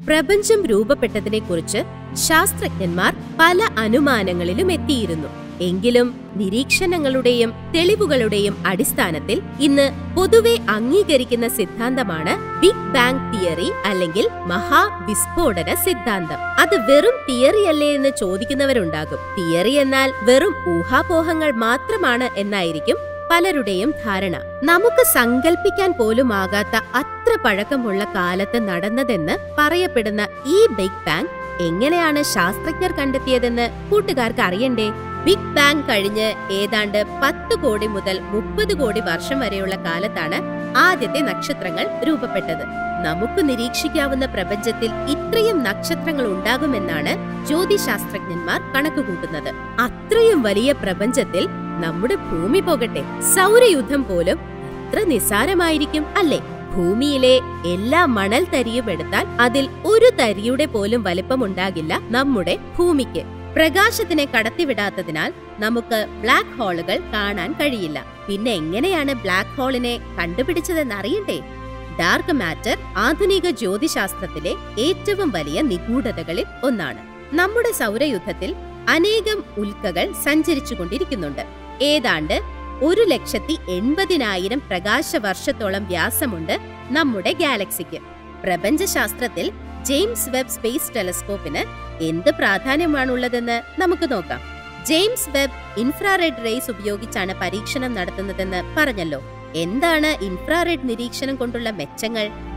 പ്രപഞ്ചം രൂപപ്പെട്ടതിനെക്കുറിച്ച് ശാസ്ത്രജ്ഞന്മാർ പല അനുമാനങ്ങളിലും എത്തിയിരുന്നു എങ്കിലും നിരീക്ഷണങ്ങളുടെയും തെളിവുകളുടെയും അടിസ്ഥാനത്തിൽ ഇന്ന് പൊതുവെ അംഗീകരിക്കുന്ന സിദ്ധാന്തമാണ് ബിഗ് ബാങ് തിയറി അല്ലെങ്കിൽ മഹാവിസ്ഫോടന സിദ്ധാന്തം അത് വെറും തിയറി അല്ലേ എന്ന് ചോദിക്കുന്നവരുണ്ടാകും തിയറി എന്നാൽ വെറും ഊഹാപോഹങ്ങൾ മാത്രമാണ് എന്നായിരിക്കും പലരുടെയും ധാരണ നമുക്ക് സങ്കല്പിക്കാൻ പോലും ആകാത്ത അത്ര പഴക്കമുള്ള കാലത്ത് നടന്നതെന്ന് പറയപ്പെടുന്ന ഈ ബിഗ് ബാങ് എങ്ങനെയാണ് ശാസ്ത്രജ്ഞർ കണ്ടെത്തിയതെന്ന് കൂട്ടുകാർക്ക് അറിയണ്ടേ ബിഗ് ബാങ് കഴിഞ്ഞ് ഏതാണ്ട് പത്ത് കോടി മുതൽ മുപ്പത് കോടി വർഷം വരെയുള്ള കാലത്താണ് ആദ്യത്തെ നക്ഷത്രങ്ങൾ രൂപപ്പെട്ടത് നമുക്ക് നിരീക്ഷിക്കാവുന്ന പ്രപഞ്ചത്തിൽ ഇത്രയും നക്ഷത്രങ്ങൾ ഉണ്ടാകുമെന്നാണ് ജ്യോതിശാസ്ത്രജ്ഞന്മാർ കണക്കുകൂട്ടുന്നത് അത്രയും വലിയ പ്രപഞ്ചത്തിൽ നമ്മുടെ ഭൂമി പോകട്ടെ സൗരയുദ്ധം പോലും എത്ര നിസ്സാരമായിരിക്കും അല്ലേ ഭൂമിയിലെ എല്ലാ മണൽ തരിയും എടുത്താൽ അതിൽ ഒരു തരിയുടെ പോലും വലിപ്പമുണ്ടാകില്ല നമ്മുടെ ഭൂമിക്ക് പ്രകാശത്തിനെ കടത്തിവിടാത്തതിനാൽ നമുക്ക് ബ്ലാക്ക് ഹോളുകൾ കാണാൻ കഴിയില്ല പിന്നെ എങ്ങനെയാണ് ബ്ലാക്ക് ഹോളിനെ കണ്ടുപിടിച്ചതെന്ന് അറിയണ്ടേ ഡാർക്ക് മാറ്റർ ആധുനിക ജ്യോതിശാസ്ത്രത്തിലെ ഏറ്റവും വലിയ നിഗൂഢതകളിൽ ഒന്നാണ് നമ്മുടെ സൗരയുദ്ധത്തിൽ അനേകം ഉൽക്കകൾ സഞ്ചരിച്ചുകൊണ്ടിരിക്കുന്നുണ്ട് ഏതാണ്ട് ഒരു ലക്ഷത്തി എൺപതിനായിരം പ്രകാശ വർഷത്തോളം വ്യാസമുണ്ട് നമ്മുടെ ഗാലക്സിക്ക് പ്രപഞ്ചശാസ്ത്രത്തിൽ ജെയിംസ് വെബ് സ്പേസ് ടെലസ്കോപ്പിന് എന്ത് പ്രാധാന്യമാണുള്ളതെന്ന് നമുക്ക് നോക്കാം ജെയിംസ് വെബ് ഇൻഫ്രാറെഡ് റേസ് ഉപയോഗിച്ചാണ് പരീക്ഷണം നടത്തുന്നതെന്ന് പറഞ്ഞല്ലോ എന്താണ് ഇൻഫ്രാറെഡ് നിരീക്ഷണം കൊണ്ടുള്ള മെച്ചങ്ങൾ